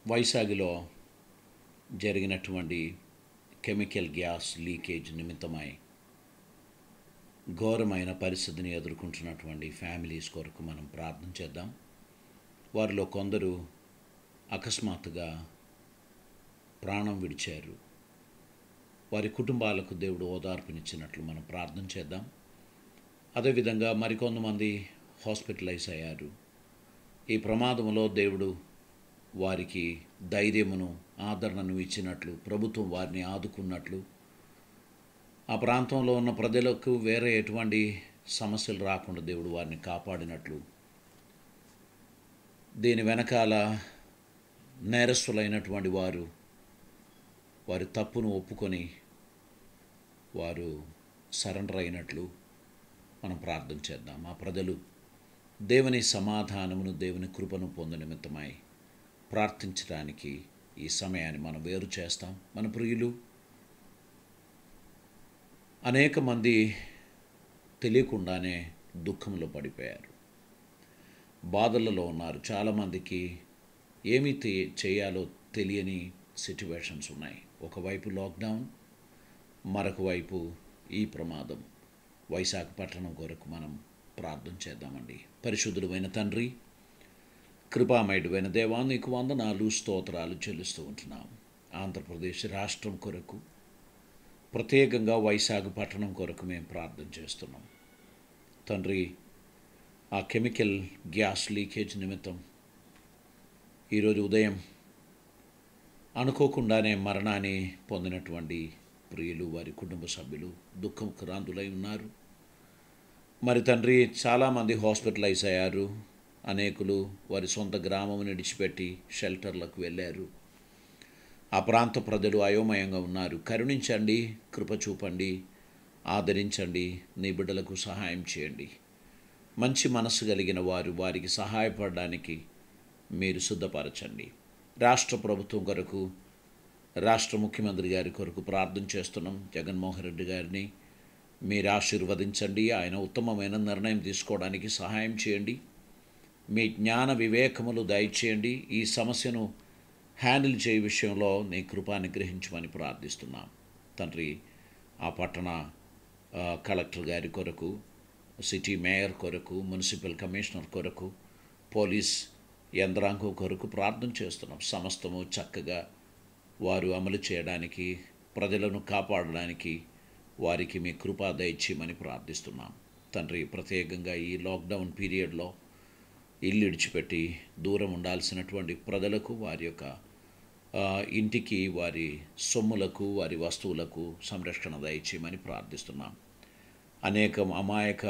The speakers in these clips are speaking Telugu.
వైజాగ్లో జరిగినటువంటి కెమికల్ గ్యాస్ లీకేజ్ నిమిత్తమై ఘోరమైన పరిస్థితిని ఎదుర్కొంటున్నటువంటి ఫ్యామిలీస్ కొరకు మనం ప్రార్థన చేద్దాం వారిలో కొందరు అకస్మాత్తుగా ప్రాణం విడిచారు వారి కుటుంబాలకు దేవుడు ఓదార్పునిచ్చినట్లు మనం ప్రార్థన చేద్దాం అదేవిధంగా మరికొంతమంది హాస్పిటలైజ్ అయ్యారు ఈ ప్రమాదంలో దేవుడు వారికి ధైర్యమును ఆదరణను ఇచ్చినట్లు ప్రభుత్వం వారిని ఆదుకున్నట్లు ఆ ప్రాంతంలో ఉన్న ప్రజలకు వేరే ఎటువంటి సమస్యలు రాకుండా దేవుడు వారిని కాపాడినట్లు దీని వెనకాల నేరస్తులైనటువంటి వారు వారి తప్పును ఒప్పుకొని వారు సరెండర్ అయినట్లు మనం ప్రార్థన చేద్దాం ఆ ప్రజలు దేవుని సమాధానమును దేవుని కృపను పొందు నిమిత్తమై ప్రార్థించడానికి ఈ సమయాన్ని మనం వేరు చేస్తాం మన ప్రియులు అనేక మంది తెలియకుండానే దుఃఖంలో పడిపోయారు బాధలలో ఉన్నారు చాలామందికి ఏమి చేయాలో తెలియని సిట్యువేషన్స్ ఉన్నాయి ఒకవైపు లాక్డౌన్ మరొక వైపు ఈ ప్రమాదం వైశాఖపట్నం కొరకు మనం ప్రార్థన చేద్దామండి పరిశుద్ధుడైన తండ్రి కృపామయుడైన దేవా నీకు వందనాలు స్తోత్రాలు చెల్లిస్తూ ఉంటున్నాం ఆంధ్రప్రదేశ్ రాష్ట్రం కొరకు ప్రత్యేకంగా వైశాఖపట్నం కొరకు మేము ప్రార్థన చేస్తున్నాం తండ్రి ఆ కెమికల్ గ్యాస్ లీకేజ్ నిమిత్తం ఈరోజు ఉదయం అనుకోకుండానే మరణాన్ని పొందినటువంటి ప్రియులు వారి కుటుంబ సభ్యులు దుఃఖం క్రాంతులై ఉన్నారు మరి తండ్రి చాలామంది హాస్పిటలైజ్ అయ్యారు అనేకులు వారి సొంత గ్రామం విడిచిపెట్టి షెల్టర్లకు వెళ్ళారు ఆ ప్రాంత ప్రజలు అయోమయంగా ఉన్నారు కరుణించండి కృప చూపండి ఆదరించండి నీ బిడ్డలకు సహాయం చేయండి మంచి మనసు కలిగిన వారు వారికి సహాయపడడానికి మీరు శుద్ధపరచండి రాష్ట్ర ప్రభుత్వం కొరకు రాష్ట్ర ముఖ్యమంత్రి గారి కొరకు ప్రార్థన చేస్తున్నాం జగన్మోహన్ రెడ్డి గారిని మీరు ఆశీర్వదించండి ఆయన ఉత్తమమైన నిర్ణయం తీసుకోవడానికి సహాయం చేయండి మీ జ్ఞాన వివేకములు దయచేయండి ఈ సమస్యను హ్యాండిల్ చేయ విషయంలో నీ కృపాన్ని గ్రహించమని ప్రార్థిస్తున్నాం తండ్రి ఆ పట్టణ కలెక్టర్ గారి కొరకు సిటీ మేయర్ కొరకు మున్సిపల్ కమిషనర్ కొరకు పోలీస్ యంత్రాంగం కొరకు ప్రార్థన చేస్తున్నాం సమస్తము చక్కగా వారు అమలు చేయడానికి ప్రజలను కాపాడడానికి వారికి మీ కృపా దయచేయమని ప్రార్థిస్తున్నాం తండ్రి ప్రత్యేకంగా ఈ లాక్డౌన్ పీరియడ్లో ఇల్లు ఇడిచిపెట్టి దూరం ఉండాల్సినటువంటి ప్రజలకు వారి యొక్క ఇంటికి వారి సొమ్ములకు వారి వస్తువులకు సంరక్షణ దయచేయమని ప్రార్థిస్తున్నాం అనేక అమాయక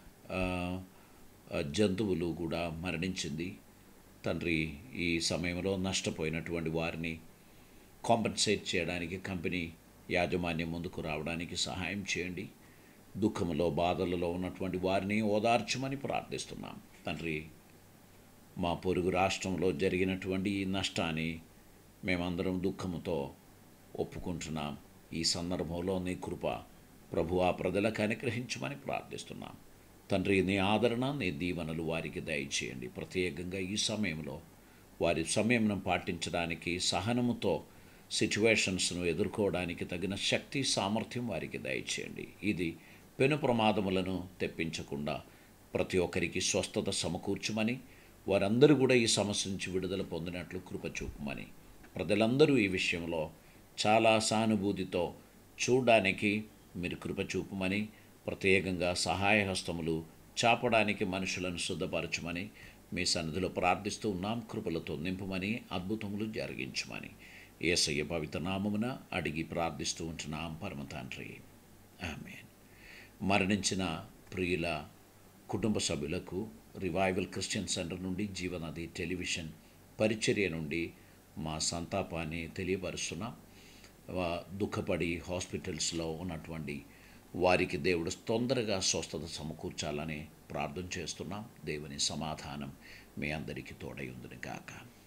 జంతువులు కూడా మరణించింది తండ్రి ఈ సమయంలో నష్టపోయినటువంటి వారిని కాంపన్సేట్ చేయడానికి కంపెనీ యాజమాన్యం ముందుకు రావడానికి సహాయం చేయండి దుఃఖంలో బాధలలో ఉన్నటువంటి వారిని ఓదార్చమని ప్రార్థిస్తున్నాం తండ్రి మా పొరుగు రాష్ట్రంలో జరిగినటువంటి ఈ నష్టాన్ని మేమందరం దుఃఖంతో ఒప్పుకుంటున్నాం ఈ సందర్భంలో నీ కృప ప్రభు ఆ ప్రజలకు అనుగ్రహించమని ప్రార్థిస్తున్నాం తండ్రి నీ ఆదరణ నీ దీవెనలు వారికి దయచేయండి ప్రత్యేకంగా ఈ సమయంలో వారి సమయంను పాటించడానికి సహనముతో సిచ్యువేషన్స్ను ఎదుర్కోవడానికి తగిన శక్తి సామర్థ్యం వారికి దయచేయండి ఇది పెను ప్రమాదములను తెప్పించకుండా ప్రతి ఒక్కరికి స్వస్థత సమకూర్చమని వారందరూ కూడా ఈ సమస్య నుంచి విడుదల పొందినట్లు కృప చూపమని ప్రజలందరూ ఈ విషయంలో చాలా సానుభూతితో చూడడానికి మీరు కృప చూపమని ప్రత్యేకంగా సహాయ హస్తములు చాపడానికి మనుషులను శుద్ధపరచమని మీ సన్నిధిలో ప్రార్థిస్తూ ఉన్నాం కృపలతో నింపమని అద్భుతములు జరిగించమని ఏసయ్య పవిత్ర నామమున అడిగి ప్రార్థిస్తూ ఉంటున్నాం పరమ తండ్రి ఆమె మరణించిన ప్రియుల కుటుంబ సభ్యులకు రివైవల్ క్రిస్టియన్ సెంటర్ నుండి జీవనది టెలివిజన్ పరిచర్య నుండి మా సంతాపాన్ని తెలియపరుస్తున్నాం దుఃఖపడి హాస్పిటల్స్లో ఉన్నటువంటి వారికి దేవుడు తొందరగా స్వస్థత సమకూర్చాలని ప్రార్థన చేస్తున్నాం దేవుని సమాధానం మీ అందరికీ తోడై ఉందని కాక